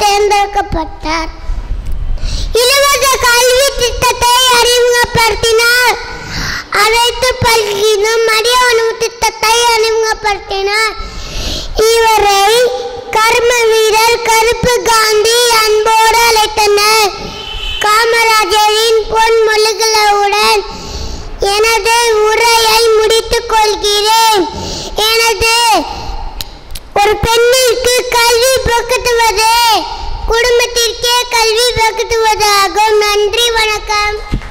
தேர்ந்தெடுக்கப்பட்டார் இலவச கல்வி திட்டத்தை அறிமுகப்படுத்தினார் அனைத்து பள்ளியிலும் மதிய உணவு திட்டத்தை அறிமுகப்படுத்தினார் இவரை கர்ம வீரர் கருப்பு காந்தி அன்போடு அழைத்தனர் காமராஜரின் பொன்மொழிகளுடன் எனது உரையை முடித்துக் கொள்கிறேன் எனது ஒரு பெண்ணிற்கு கல்வி புகட்டுவது குடும்பத்திற்கே கல்வி புகட்டுவதாகும் நன்றி வணக்கம்